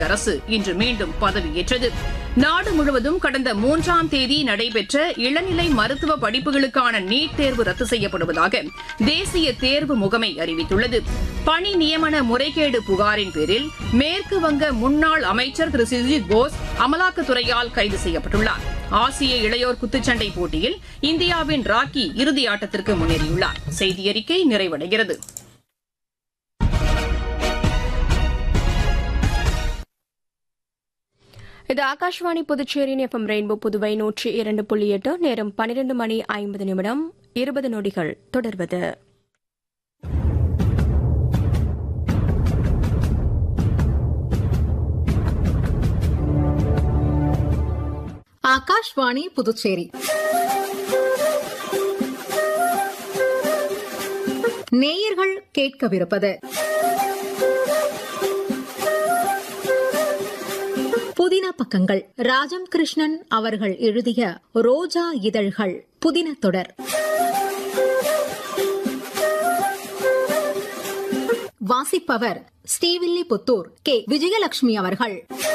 அரசு இன்று மீண்டும் பதவியேற்றது நாடு முழுவதும் கடந்த மூன்றாம் தேதி நடைபெற்ற இளநிலை மருத்துவ படிப்புகளுக்கான நீட் தேர்வு ரத்து செய்யப்படுவதாக தேசிய தேர்வு முகமை அறிவித்துள்ளது பணி நியமன முறைகேடு புகாரின் பேரில் மேற்கு வங்க முன்னாள் அமைச்சர் திரு சுஜித் போஸ் அமலாக்கத்துறையால் கைது செய்யப்பட்டுள்ளார் ஆசிய இளையோர் குத்துச்சண்டை போட்டியில் இந்தியாவின் ராக்கி இறுதி ஆட்டத்திற்கு முன்னேறியுள்ளார் செய்தி அறிக்கை நிறைவடைகிறது இது ஆகாஷ்வாணி புதுச்சேரியின் எஃப்எம் ரெயின்போ புதுவை நூற்றி இரண்டு புள்ளி எட்டு நேரம் பன்னிரண்டு மணி ஐம்பது நிமிடம் இருபது நொடிகள் தொடர்வது ஆகாஷ்வாணி புதுச்சேரி நேயர்கள் கேட்கவிருப்பது புதின பக்கங்கள் ராஜம் கிருஷ்ணன் அவர்கள் எழுதிய ரோஜா இதழ்கள் புதின தொடர் வாசிப்பவர் ஸ்ரீவில்லிபுத்தூர் கே விஜயலட்சுமி அவர்கள்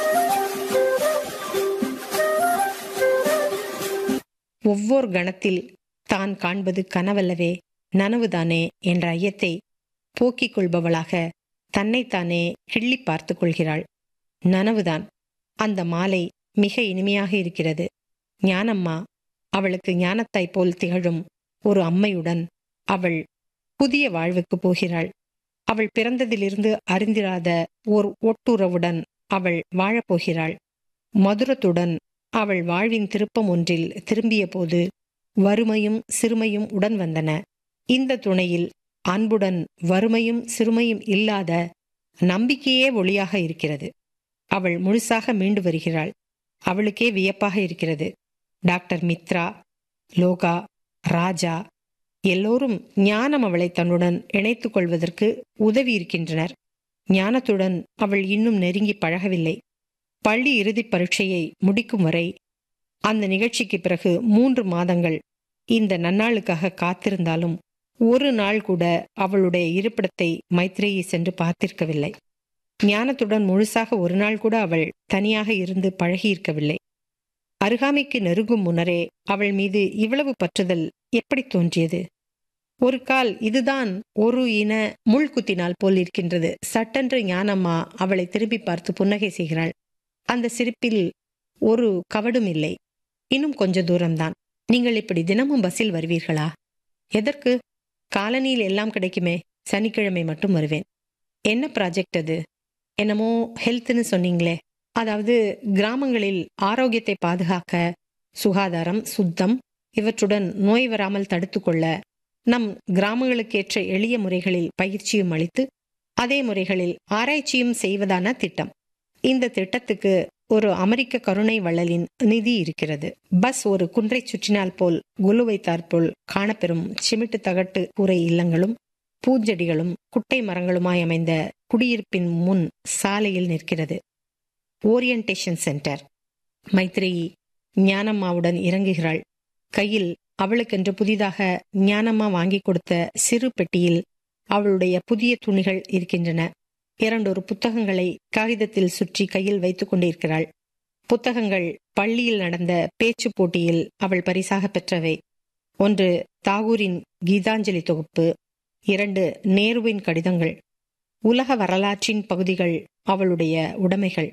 ஒவ்வொரு கணத்தில் தான் காண்பது கனவல்லவே நனவுதானே என்ற ஐயத்தை போக்கிக் கொள்பவளாக தன்னைத்தானே கிள்ளி பார்த்து கொள்கிறாள் நனவுதான் அந்த மாலை மிக இனிமையாக இருக்கிறது ஞானம்மா அவளுக்கு ஞானத்தாய் போல் திகழும் ஒரு அம்மையுடன் அவள் புதிய வாழ்வுக்கு போகிறாள் அவள் பிறந்ததிலிருந்து அறிந்திராத ஓர் ஒட்டுறவுடன் அவள் வாழப்போகிறாள் மதுரத்துடன் அவள் வாழ்வின் திருப்பம் ஒன்றில் திரும்பிய போது வறுமையும் சிறுமையும் உடன் வந்தன இந்த துணையில் அன்புடன் வறுமையும் சிறுமையும் இல்லாத நம்பிக்கையே ஒளியாக இருக்கிறது அவள் முழுசாக மீண்டு வருகிறாள் அவளுக்கே வியப்பாக இருக்கிறது டாக்டர் மித்ரா லோகா ராஜா எல்லோரும் ஞானம் அவளை தன்னுடன் இணைத்துக் கொள்வதற்கு உதவி இருக்கின்றனர் ஞானத்துடன் அவள் இன்னும் நெருங்கி பழகவில்லை பள்ளி இறுதிப் பரீட்சையை முடிக்கும் வரை அந்த நிகழ்ச்சிக்கு பிறகு மூன்று மாதங்கள் இந்த நன்னாளுக்காக காத்திருந்தாலும் ஒரு நாள் கூட அவளுடைய இருப்பிடத்தை மைத்ரேயி சென்று பார்த்திருக்கவில்லை ஞானத்துடன் முழுசாக ஒரு நாள் கூட அவள் தனியாக இருந்து பழகியிருக்கவில்லை அருகாமைக்கு நெருங்கும் முன்னரே அவள் மீது இவ்வளவு பற்றுதல் எப்படி தோன்றியது ஒரு கால் இதுதான் ஒரு இன முள் குத்தினால் போல் இருக்கின்றது சட்டென்று ஞானம்மா அவளை திரும்பி பார்த்து புன்னகை செய்கிறாள் அந்த சிரிப்பில் ஒரு கவடும் இல்லை இன்னும் கொஞ்ச தூரம்தான் நீங்கள் இப்படி தினமும் பஸ்ஸில் வருவீர்களா எதற்கு காலனியில் எல்லாம் கிடைக்குமே சனிக்கிழமை மட்டும் வருவேன் என்ன ப்ராஜெக்ட் அது என்னமோ ஹெல்த்னு சொன்னீங்களே அதாவது கிராமங்களில் ஆரோக்கியத்தை பாதுகாக்க சுகாதாரம் சுத்தம் இவற்றுடன் நோய் வராமல் தடுத்துக்கொள்ள நம் கிராமங்களுக்கேற்ற எளிய முறைகளில் பயிற்சியும் அளித்து அதே முறைகளில் ஆராய்ச்சியும் செய்வதான திட்டம் இந்த திட்டத்துக்கு ஒரு அமெரிக்க கருணை வள்ளலின் நிதி இருக்கிறது பஸ் ஒரு குன்றை சுற்றினால் போல் குலு வைத்தாற்போல் காணப்பெறும் சிமிட்டு தகட்டு கூரை இல்லங்களும் பூஞ்செடிகளும் குட்டை மரங்களுமாய் அமைந்த குடியிருப்பின் முன் சாலையில் நிற்கிறது ஓரியன்டேஷன் சென்டர் மைத்ரேயி ஞானம்மாவுடன் இறங்குகிறாள் கையில் அவளுக்கென்று புதிதாக ஞானம்மா வாங்கி கொடுத்த சிறு பெட்டியில் அவளுடைய புதிய துணிகள் இருக்கின்றன இரண்டொரு புத்தகங்களை காகிதத்தில் சுற்றி கையில் வைத்துக் கொண்டிருக்கிறாள் புத்தகங்கள் பள்ளியில் நடந்த பேச்சு போட்டியில் அவள் பரிசாக பெற்றவை ஒன்று தாகூரின் கீதாஞ்சலி தொகுப்பு இரண்டு நேருவின் கடிதங்கள் உலக வரலாற்றின் பகுதிகள் அவளுடைய உடைமைகள்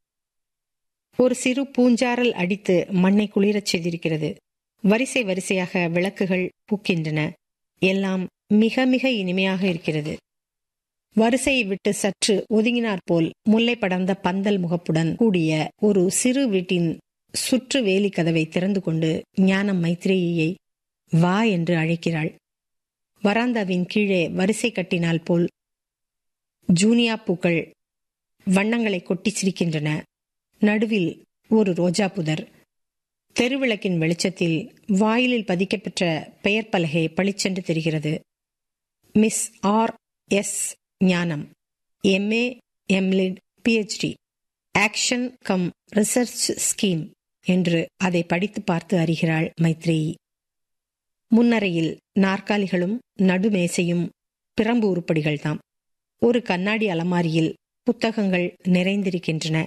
ஒரு சிறு பூஞ்சாரல் அடித்து மண்ணை குளிரச் செய்திருக்கிறது வரிசை வரிசையாக விளக்குகள் பூக்கின்றன எல்லாம் மிக மிக இனிமையாக இருக்கிறது வரிசையை விட்டு சற்று ஒதுங்கினார் போல் முல்லை படர்ந்த பந்தல் முகப்புடன் கூடிய ஒரு சிறு வீட்டின் சுற்று வேலி கதவை திறந்து கொண்டு ஞானம் மைத்ரேயியை வா என்று அழைக்கிறாள் வராந்தாவின் கீழே வரிசை கட்டினால் போல் ஜூனியா பூக்கள் வண்ணங்களை கொட்டி சிரிக்கின்றன நடுவில் ஒரு ரோஜா புதர் தெருவிளக்கின் வெளிச்சத்தில் வாயிலில் பதிக்கப்பெற்ற பெயர் பலகை பளிச்சென்று தெரிகிறது miss R S Gnanam M A M Lit Ph D action cum research scheme என்று அதை படித்து பார்த்து அறிகிறாள் மைத்ரேயி முன்னறையில் நாற்காலிகளும் நடுமேசையும் பிரம்பு உருப்படிகள்தாம் ஒரு கண்ணாடி அலமாரியில் புத்தகங்கள் நிறைந்திருக்கின்றன